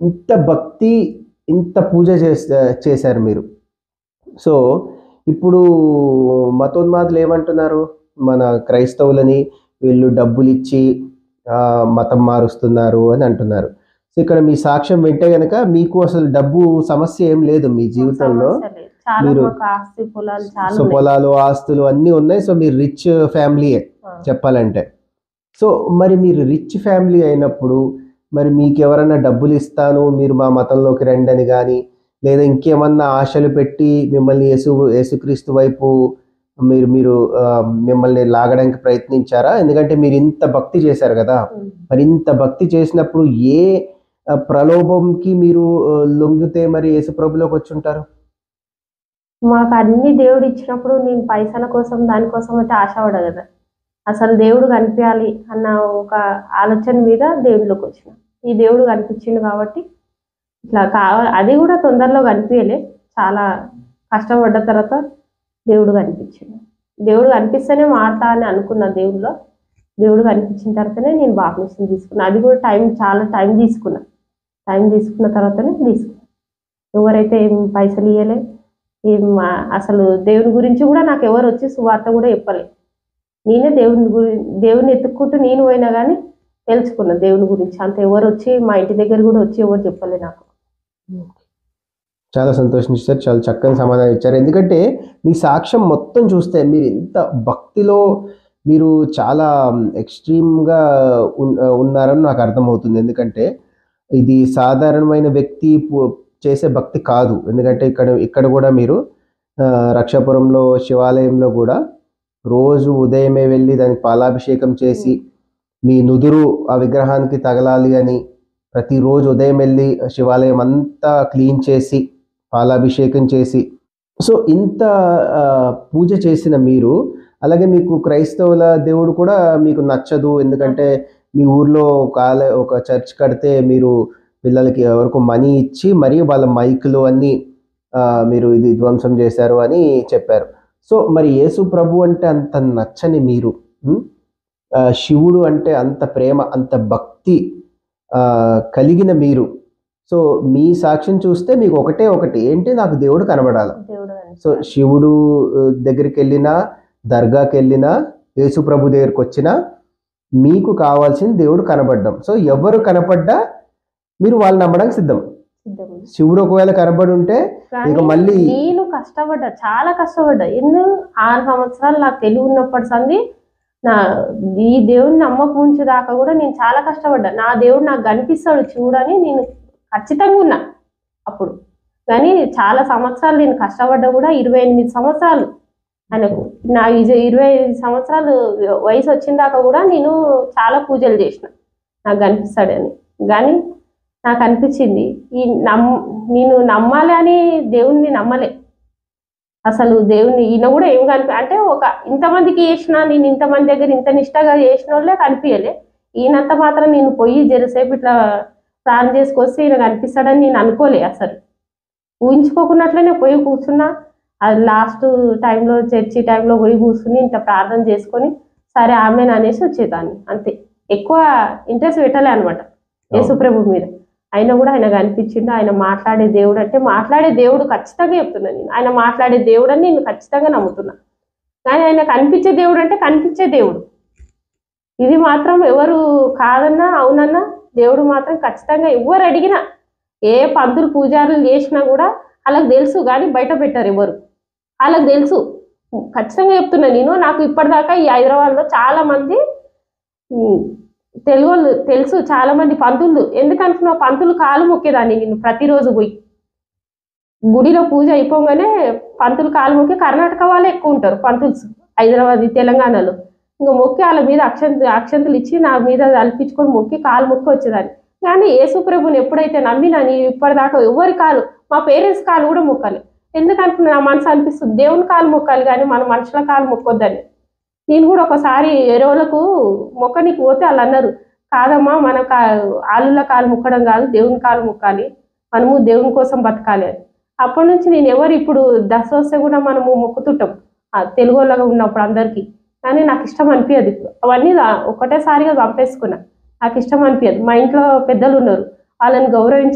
ఇంత భక్తి ఇంత పూజ చేసే చేశారు మీరు సో ఇప్పుడు మతోన్మాదులు ఏమంటున్నారు మన క్రైస్తవులని వీళ్ళు డబ్బులు ఇచ్చి ఆ, మతం మారుస్తున్నారు అని అంటున్నారు సో ఇక్కడ మీ సాక్ష్యం వింటే గనక మీకు అసలు డబ్బు సమస్య ఏం లేదు మీ జీవితంలో సమస్య లేదు. చాలా మీరు- మాకు ఆస్తి పొలాలు చాలా సో ఉన్నాయి. పొలాలు ఆస్తులు అన్నీ ఉన్నాయి సో మీరు రిచ్ ఫ్యామిలీయే ఆ. చెప్పాలంటే సో మరి మీరు రిచ్ ఫ్యామిలీ అయినప్పుడు మరి మీకు ఎవరైనా డబ్బులు ఇస్తాను మీరు మా మతంలోకి రండి అని కానీ లేదా ఇంకేమన్నా ఆశలు పెట్టి మిమ్మల్ని యేసు యేసుక్రీస్తు వైపు మీరు మీరు ఆ, మిమ్మల్ని లాగడానికి ప్రయత్నించారా ఎందుకంటే మీరు ఇంత భక్తి చేశారు కదా ఉమ్. మరి ఇంత భక్తి చేసినప్పుడు ఏ ఆ, ప్రలోభంకి మీరు ఆ, లొంగితే మరి యేసు ప్రభులోకి వచ్చి ఉంటారు మాకు అన్ని దేవుడు ఇచ్చినప్పుడు నేను పైసల కోసం దానికోసం అయితే ఆశపడ కదా అసలు దేవుడు కనిపించాలి అన్న ఒక ఆలోచన మీద దేవుడిలోకి వచ్చిన ఈ దేవుడు కనిపించిండు కాబట్టి ఇట్లా కావాలి అది కూడా తొందరలో కనిపించలే చాలా కష్టపడ్డ తర్వాత దేవుడు కనిపించిండు దేవుడు కనిపిస్తేనే మారుతా అని అనుకున్నా దేవుడిలో దేవుడు కనిపించిన తర్వాతనే నేను బాప్టిజం తీసుకున్నా అది కూడా టైం చాలా టైం తీసుకున్నా టైం తీసుకున్న తర్వాతనే తీసుకున్నా ఎవరైతే ఏం పైసలు ఇవ్వలే ఏం ఆ- అసలు దేవుని గురించి కూడా నాకు ఎవరు వచ్చి సువార్త కూడా చెప్పలే నేనే దేవుని గురి దేవుని ఎత్తుక్కుంటూ నేను పోయినా కానీ తెలుసుకున్నా దేవుని గురించి అంత ఎవరు వచ్చి మా ఇంటి దగ్గర కూడా వచ్చి ఎవరు చెప్పలే నాకు చాలా సంతోషించారు చాలా చక్కని సమాధానం ఇచ్చారు ఎందుకంటే మీ సాక్ష్యం మొత్తం చూస్తే మీరు ఎంత భక్తిలో మీరు చాలా ఎక్స్ట్రీమ్గా ఉన్- ఉన్నారని నాకు అర్థమవుతుంది ఎందుకంటే ఇది సాధారణమైన వ్యక్తి పు- చేసే భక్తి కాదు ఎందుకంటే ఇక్కడ ఇక్కడ కూడా మీరు ఆ, రక్షాపురంలో శివాలయంలో కూడా రోజు ఉదయమే వెళ్ళి దానికి పాలాభిషేకం చేసి మీ నుదురు ఆ విగ్రహానికి తగలాలి అని ప్రతిరోజు ఉదయం వెళ్ళి శివాలయం అంతా క్లీన్ చేసి పాలాభిషేకం చేసి సో ఇంత ఆ, పూజ చేసిన మీరు అలాగే మీకు క్రైస్తవుల దేవుడు కూడా మీకు నచ్చదు ఎందుకంటే మీ ఊర్లో ఒక ఆల- ఒక చర్చ్ కడితే మీరు పిల్లలకి ఎవరికో మనీ ఇచ్చి మరియు వాళ్ళ మైకులు అన్నీ ఆ, మీరు ఇది ధ్వంసం చేశారు అని చెప్పారు సో మరి యేసు ప్రభు అంటే అంత నచ్చని మీరు ఉం? ఆ, శివుడు అంటే అంత ప్రేమ అంత భక్తి ఆ, కలిగిన మీరు సో మీ సాక్ష్యం చూస్తే మీకు ఒకటే ఒకటి ఏంటి నాకు దేవుడు కనబడాలి దేవుడు సో శివుడు ఆ, దగ్గరికి వెళ్ళినా దర్గాకి వెళ్ళినా యేసు ప్రభు దగ్గరికి వచ్చినా మీకు కావాల్సింది దేవుడు కనబడ్డం సో ఎవరు కనపడ్డా మీరు వాళ్ళు నమ్మడానికి సిద్ధం సిద్ధం శివుడు ఒకవేళ కనబడి ఉంటే కానీ ఇక మళ్ళీ నేను కష్టపడ్డా చాలా కష్టపడ్డా ఎన్నో ఆరు సంవత్సరాలు నాకు తెలివి ఉన్నప్పటి సంది నా ఈ దేవుని నమ్మకం ముంచు దాకా కూడా నేను చాలా కష్టపడ్డా నా దేవుడు నాకు కనిపిస్తాడు చూడని నేను ఖచ్చితంగా ఉన్నా అప్పుడు కానీ చాలా సంవత్సరాలు నేను కష్టపడ్డా కూడా ఇరవై ఎనిమిది సంవత్సరాలు ఆయనకు నా ఇజ- ఇరవై ఐదు సంవత్సరాలు వయసు వచ్చిన దాకా కూడా నేను చాలా పూజలు చేసిన నాకు కనిపిస్తాడని కానీ నాకు అనిపించింది ఈ నమ్ నేను నమ్మాలి అని దేవుణ్ణి నమ్మలే అసలు దేవుణ్ణి ఈయన కూడా ఏం కనిపి అంటే ఒక ఇంతమందికి చేసిన నేను ఇంతమంది దగ్గర ఇంత నిష్టగా చేసిన వాళ్ళే కనిపించలే ఈయనంత మాత్రం నేను పోయి జరసేపు ఇట్లా ప్రార్థన చేసుకొస్తే ఈయన కనిపిస్తాడని నేను అనుకోలే అసలు ఊహించుకోకున్నట్లనే పోయి కూర్చున్నా అది లాస్ట్ టైంలో చర్చి టైంలో పోయి కూర్చుని ఇంత ప్రార్థన చేసుకొని సరే ఆమె అనేసి వచ్చేదాన్ని అంతే ఎక్కువ ఇంట్రెస్ట్ పెట్టలే అనమాట యేసుప్రభు మీద అయినా కూడా ఆయన కనిపించిండు ఆయన మాట్లాడే దేవుడు అంటే మాట్లాడే దేవుడు ఖచ్చితంగా చెప్తున్నా నేను ఆయన మాట్లాడే దేవుడు అని నేను ఖచ్చితంగా నమ్ముతున్నా కానీ ఆయన కనిపించే దేవుడు అంటే కనిపించే దేవుడు ఇది మాత్రం ఎవరు కాదన్నా అవునన్నా దేవుడు మాత్రం ఖచ్చితంగా ఎవరు అడిగినా ఏ పంతులు పూజారులు చేసినా కూడా వాళ్ళకి తెలుసు కానీ బయట పెట్టారు ఎవరు వాళ్ళకి తెలుసు ఖచ్చితంగా చెప్తున్నా నేను నాకు ఇప్పటిదాకా ఈ హైదరాబాద్లో చాలా మంది ఉమ్, తెలుగు వాళ్ళు తెలుసు చాలా మంది పంతులు ఎందుకు అనుకున్నావు పంతులు కాలు మొక్కేదాన్ని నేను ప్రతిరోజు పోయి గుడిలో పూజ అయిపోగానే పంతులు కాలు మొక్కి కర్ణాటక వాళ్ళే ఎక్కువ ఉంటారు పంతులు హైదరాబాద్ ఈ తెలంగాణలో ఇంకా మొక్కి వాళ్ళ మీద అక్షంత అక్షంతలు ఇచ్చి నా మీద అల్పించుకొని మొక్కి కాలు మొక్కి వచ్చేదాన్ని కానీ యేసుప్రభుని ఎప్పుడైతే నమ్మినా నీ ఇప్పటిదాకా ఎవరి కాలు మా పేరెంట్స్ కాలు కూడా మొక్కాలి ఎందుకంటే నా మనసు అనిపిస్తుంది దేవుని కాలు మొక్కాలి కానీ మన మనుషుల కాలు మొక్కొద్దని నేను కూడా ఒకసారి ఎరువులకు మొక్కనికి పోతే వాళ్ళు అన్నారు కాదమ్మా మన కా ఆలుల కాలు ముక్కడం కాదు దేవుని కాలు ముక్కాలి మనము దేవుని కోసం బతకాలి అని అప్పటి నుంచి నేను ఎవరు ఇప్పుడు దశ వస్తే కూడా మనము మొక్కుతుంటాం ఆ తెలుగు వాళ్ళగా ఉన్నప్పుడు అందరికీ కానీ నాకు ఇష్టం అనిపించదు ఇప్పుడు అవన్నీ దా- ఒకటేసారిగా చంపేసుకున్నా నాకు ఇష్టం అనిపించదు మా ఇంట్లో పెద్దలు ఉన్నారు వాళ్ళని గౌరవించి